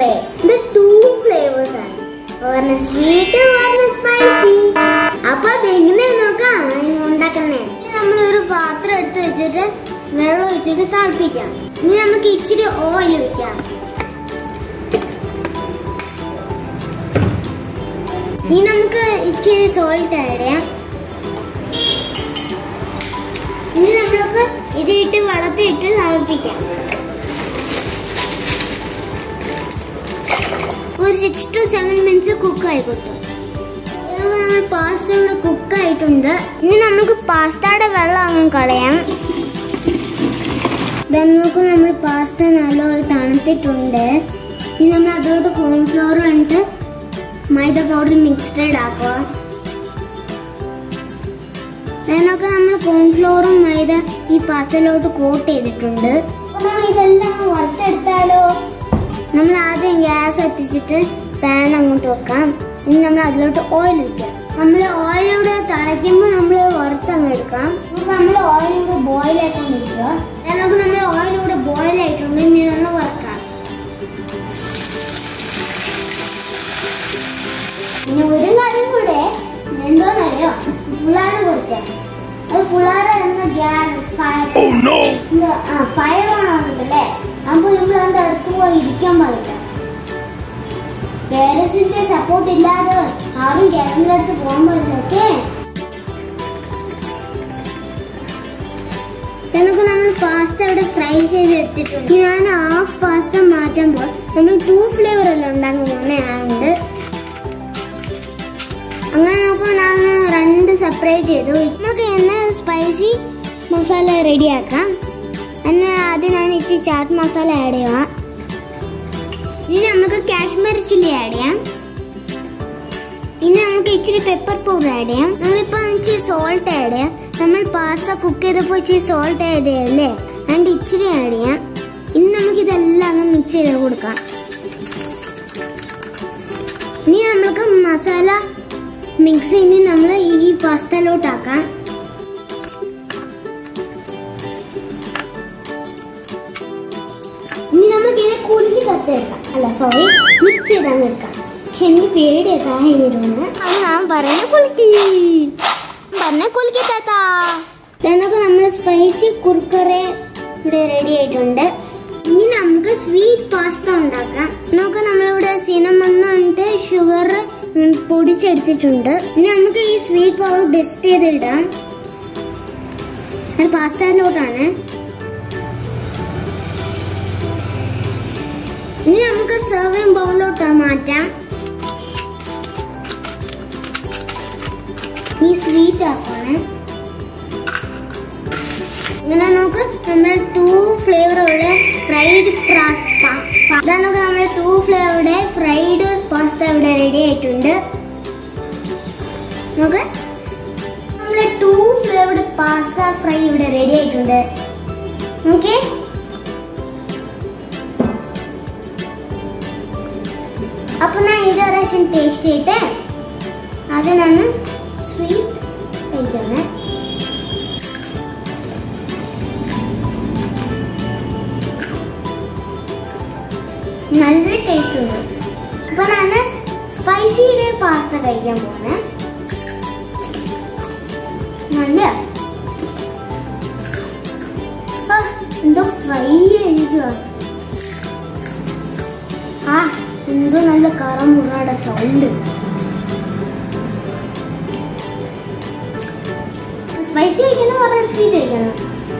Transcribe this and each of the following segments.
കുർക്കുറെ ഇത് to flavours ആണ് ഒരെണ്ണം സ്വീറ്റ് ഒരെണ്ണം സ്പൈസി അപ്പൊ അതെങ്ങനെ നോക്കാം ഇനി ഉണ്ടാക്കുന്നേ നമ്മൾ ഒരു പാത്രം എടുത്ത് വെച്ചിട്ട് വെള്ളം ഒഴിച്ചിട്ട് തിളപ്പിക്കാം ഇനി നമുക്ക് ഇച്ചിരി ഓയിൽ വെക്കാം ഇനി നമുക്ക് ഇച്ചിരി സോൾട്ട് ആഡ് ചെയ്യാം ഇനി നമ്മൾക്ക് ഇത് ഇട്ട് വെള്ളത്തിട്ട് തിളപ്പിക്കാം ഒരു six to seven minutes cook ആയിക്കോട്ടെ ഇതുപോലെ നമ്മൾ പാസ്ത ഇവിടെ കുക്ക് ആയിട്ടുണ്ട് ഇനി നമുക്ക് പാസ്തയുടെ വെള്ളം അങ്ങ് കളയാം then നോക്ക് നമ്മൾ പാസ്ത നല്ലപോലെ തണുത്തിട്ടുണ്ട് ഇനി നമ്മൾ അതോട്ട് കോൺഫ്ലോർ എന്നിട്ട് മൈദ പൗഡർ മിക്സ്ഡ് ആക്കുക അതിനൊക്കെ നമ്മൾ കോൺഫ്ലോറും മൈദ ഈ പാസ്തയിലോട്ട് കോട്ട് ചെയ്തിട്ടുണ്ട് അപ്പൊ നമ്മൾ ഇതെല്ലാം വറുത്തെടുത്താലോ നമ്മൾ ആദ്യം ഗ്യാസ് എത്തിച്ചിട്ട് പാൻ അങ്ങോട്ട് വെക്കാം ഇനി നമ്മൾ അതിലോട്ട് ഓയിൽ വെക്കാം നമ്മൾ ഓയിൽ ഇവിടെ തിളയ്ക്കുമ്പോൾ നമ്മൾ വറുത്തങ്ങ് എടുക്കാം നമുക്ക് നമ്മൾ ഓയിൽ ഇവിടെ ബോയിൽ ആക്കാൻ വെക്കുക നമുക്ക് നമ്മൾ ഓയിൽ ഇവിടെ ബോയിൽ ആയിട്ടുണ്ട് ഇനി നമ്മൾ വറുക്കാം പിന്നെ ഒരു കാര്യം കൂടെ എന്തോന്നറിയോ പിള്ളേരെ കുറിച്ചാണ് അത് പിള്ളേരെ എന്ന ഗ്യാസ് ഫയർ ഓൺ ആകുന്നുണ്ടല്ലേ അപ്പൊ നമ്മൾ അതിന്റെ അടുത്ത് പോയി ഇരിക്കാൻ പാടില്ല പേരൻസിന്റെ സപ്പോർട്ട് ഇല്ലാതെ ആരും ഗ്യാസിന്റെ അടുത്ത് പോകാൻ പാടില്ല ഓക്കെ നമുക്ക് നമ്മൾ പാസ്ത ഇവിടെ ഫ്രൈ ചെയ്ത് എടുത്തിട്ടുണ്ട് ഞാൻ ഹാഫ് പാസ്ത മാറ്റുമ്പോൾ നമ്മൾ ടു ഫ്ലേവർ എല്ലാം ഉണ്ടാക്കാൻ പോകുന്നതുകൊണ്ട് അങ്ങനെ നോക്കുമ്പോൾ ഞാൻ രണ്ട് സെപ്പറേറ്റ് ചെയ്തു നമുക്ക് എന്നെ സ്പൈസി മസാല റെഡിയാക്കാം എന്നെ ആദ്യം ഞാൻ ഇച്ചിരി ചാറ്റ് മസാല ആഡ് ചെയ്യാം ഇനി നമുക്ക് കാശ്മീർ ചില്ലി ആഡ് ചെയ്യാം ഇനി നമുക്ക് ഇച്ചിരി പെപ്പർ പൗഡർ ആഡ് ചെയ്യാം നമ്മളിപ്പോൾ ഇച്ചിരി സോൾട്ട് ആഡ് ചെയ്യാം നമ്മൾ പാസ്ത കുക്ക് ചെയ്തപ്പോൾ ഇച്ചിരി സോൾട്ട് ആഡ് ചെയ്യല്ലേ അതുകൊണ്ട് ഇച്ചിരി ആഡ് ചെയ്യാം ഇനി നമുക്ക് ഇതെല്ലാം അങ്ങ് മിക്സ് ചെയ്ത് കൊടുക്കാം ഇനി നമുക്ക് മസാല മിക്സ് ഇനി നമ്മൾ ഈ പാസ്തയിലോട്ടാക്കാം ഇനി നമുക്ക് ഇത് കുലുക്കി കത്തെടുക്കാം അല്ല സോറി മിക്സ് ചെയ്താൽ എടുക്കാം പക്ഷെ എനിക്ക് പേടിയാ താഴെ അത് ഞാൻ പറയുന്ന കുലുക്കി പറഞ്ഞ കുലുക്കി താത്താ എന്നൊക്കെ നമ്മൾ സ്പൈസി കുർക്കറെ ഇവിടെ റെഡി ആയിട്ടുണ്ട് ഇനി നമുക്ക് സ്വീറ്റ് പാസ്ത ഉണ്ടാക്കാം നമുക്ക് നമ്മളിവിടെ സിനമൺ എന്നിട്ട് ഷുഗർ പൊടിച്ചെടുത്തിട്ടുണ്ട് ഇനി നമുക്ക് ഈ സ്വീറ്റ് പൗഡർ ടെസ്റ്റ് ചെയ്തിടാം അത് പാസ്തയിലോട്ടാണ് ഇനി നമുക്ക് സെർവിങ് ബൗളിലോട്ട് മാറ്റാം ഈ സ്വീറ്റ് ആക്കാണ് ഇങ്ങനെ നമുക്ക് നമ്മൾ ടു ഫ്ലേവറുള്ള ഫ്രൈഡ് പാസ്ത ഇതാണ് നമ്മൾ ടു ഫ്ലേവറുടെ ഫ്രൈഡ് പാസ്ത ഇവിടെ റെഡി ആയിട്ടുണ്ട് നമുക്ക് നമ്മളെ ടു ഫ്ലേവറുടെ പാസ്ത ഫ്രൈ ഇവിടെ റെഡി ആയിട്ടുണ്ട് ഓക്കെ അപ്പൊ ഞാൻ ഇത് പ്രാവശ്യം ടേസ്റ്റ് ചെയ്തിട്ട് അതിനാണ് സ്വീറ്റ് കഴിക്കുന്നത് നല്ല ടേസ്റ്റ് ഉണ്ട് അപ്പൊ ഞാൻ സ്പൈസിയുടെ പാസ്ത കഴിക്കാൻ പോണേ നല്ല ആ, എന്തോ ഫ്രൈ ആയിരിക്കുക ആ എന്തോ നല്ല കറമുറയുടെ സൗണ്ട് സ്പൈസി കഴിക്കണം പറഞ്ഞ സ്വീറ്റ് കഴിക്കണം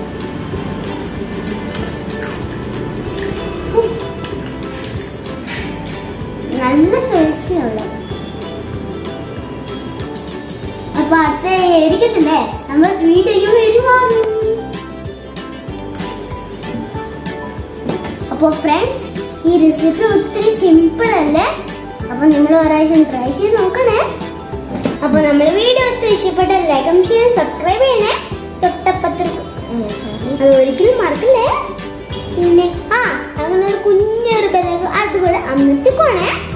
ഉം. നല്ല സ്പൈസി ഉള്ളത് അപ്പൊ അടുത്ത ഇരിക്കുന്നില്ലേ നമ്മൾ സ്വീറ്റ് കഴിക്കുമ്പോൾ എരിവാണ് അപ്പോൾ ഫ്രണ്ട്സ് ഈ റെസിപ്പി ഒത്തിരി സിമ്പിൾ അല്ലേ അപ്പൊ നിങ്ങൾ ഒരാഴ്ച ട്രൈ ചെയ്ത് നോക്കണേ അപ്പൊ നമ്മുടെ വീഡിയോ ഒത്തിരി ഇഷ്ടപ്പെട്ട ലൈക്കും ചെയ്യാൻ സബ്സ്ക്രൈബ് ചെയ്യണേ തൊട്ടപ്പത്തിൽ അത് ഒരിക്കലും മറക്കില്ലേ പിന്നെ ആ അങ്ങനെ ഒരു കുഞ്ഞൊരു ബലം അതുകൂടെ അമർത്തിക്കോണേ